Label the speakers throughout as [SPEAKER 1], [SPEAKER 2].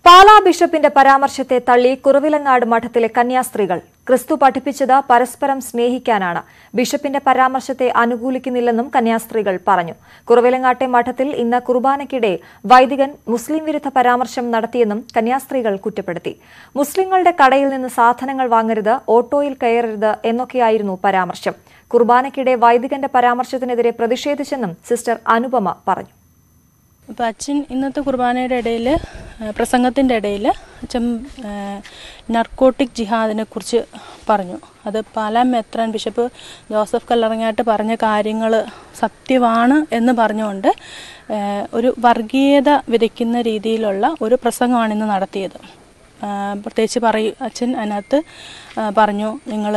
[SPEAKER 1] പാലാ ബിഷപ്പിന്റെ പരാമർശത്തെ തള്ളി കുറവിലങ്ങാട് മഠത്തിലെ കന്യാസ്ത്രീകൾ ക്രിസ്തു പഠിപ്പിച്ചത് പരസ്പരം സ്നേഹിക്കാനാണ് ബിഷപ്പിന്റെ പരാമർശത്തെ അനുകൂലിക്കുന്നില്ലെന്നും കന്യാസ്ത്രീകൾ പറഞ്ഞു കുറവിലങ്ങാട്ടെ മഠത്തിൽ ഇന്ന് കുർബാനയ്ക്കിടെ വൈദികൻ മുസ്ലിം വിരുദ്ധ പരാമർശം നടത്തിയെന്നും കന്യാസ്ത്രീകൾ കുറ്റപ്പെടുത്തി മുസ്ലിങ്ങളുടെ കടയിൽ നിന്ന് സാധനങ്ങൾ വാങ്ങരുത് ഓട്ടോയിൽ കയറരുത് എന്നൊക്കെയായിരുന്നു പരാമർശം കുർബാനയ്ക്കിടെ വൈദികന്റെ പരാമർശത്തിനെതിരെ പ്രതിഷേധിച്ചെന്നും സിസ്റ്റർ അനുപമ പറഞ്ഞു
[SPEAKER 2] അപ്പോൾ അച്ഛൻ ഇന്നത്തെ കുർബാനയുടെ ഇടയിൽ പ്രസംഗത്തിൻ്റെ ഇടയിൽ അച്ഛൻ നർക്കോട്ടിക് ജിഹാദിനെ കുറിച്ച് പറഞ്ഞു അത് പാലാ മെത്രാൻ ബിഷപ്പ് ജോസഫ് കല്ലറങ്ങാട്ട് പറഞ്ഞ കാര്യങ്ങൾ സത്യമാണ് എന്ന് പറഞ്ഞുകൊണ്ട് ഏഹ്, ഒരു വർഗീയത വിതയ്ക്കുന്ന രീതിയിലുള്ള ഒരു പ്രസംഗമാണ് ഇന്ന് നടത്തിയത് ആഹ്, പ്രത്യേകിച്ച് പറയൂ അച്ഛൻ അതിനകത്ത് ആഹ്, പറഞ്ഞു നിങ്ങൾ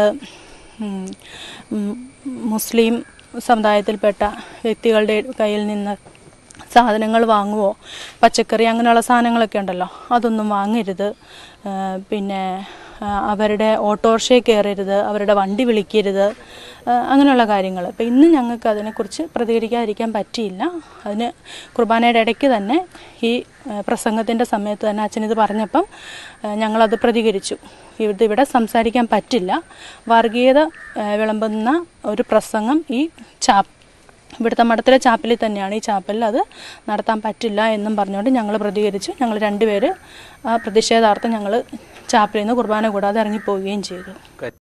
[SPEAKER 2] മുസ്ലിം സമുദായത്തിൽപ്പെട്ട വ്യക്തികളുടെ കയ്യിൽ നിന്ന് സാധനങ്ങൾ വാങ്ങുവോ പച്ചക്കറി അങ്ങനെയുള്ള സാധനങ്ങളൊക്കെ ഉണ്ടല്ലോ അതൊന്നും വാങ്ങരുത് ആ, പിന്നെ ആ, അവരുടെ ഓട്ടോറിക്ഷയിൽ കയറരുത് അവരുടെ വണ്ടി വിളിക്കരുത് ആ, അങ്ങനെയുള്ള കാര്യങ്ങൾ അപ്പോൾ ഇന്ന് ഞങ്ങൾക്ക് അതിനെക്കുറിച്ച് പ്രതികരിക്കാതിരിക്കാൻ പറ്റിയില്ല അതിന് കുർബാനയുടെ ഇടയ്ക്ക് തന്നെ ഈ പ്രസംഗത്തിൻ്റെ സമയത്ത് തന്നെ അച്ഛനിത് പറഞ്ഞപ്പം ആ, ഞങ്ങളത് പ്രതികരിച്ചു ഇത് ഇവിടെ സംസാരിക്കാൻ പറ്റില്ല വർഗീയത ആ, വിളമ്പുന്ന ഒരു പ്രസംഗം ഈ ചാപ്പ് ഇവിടുത്തെ മഠത്തിലെ ചാപ്പലിൽ തന്നെയാണ് ഈ ചാപ്പലിൽ അത് നടത്താൻ പറ്റില്ല എന്നും പറഞ്ഞുകൊണ്ട് ഞങ്ങൾ പ്രതികരിച്ചു ഞങ്ങൾ രണ്ടുപേര് ആ പ്രതിഷേധാർത്ഥം ഞങ്ങൾ ചാപ്പലിൽ നിന്ന് കുർബാന കൂടാതെ ഇറങ്ങിപ്പോവുകയും ചെയ്തു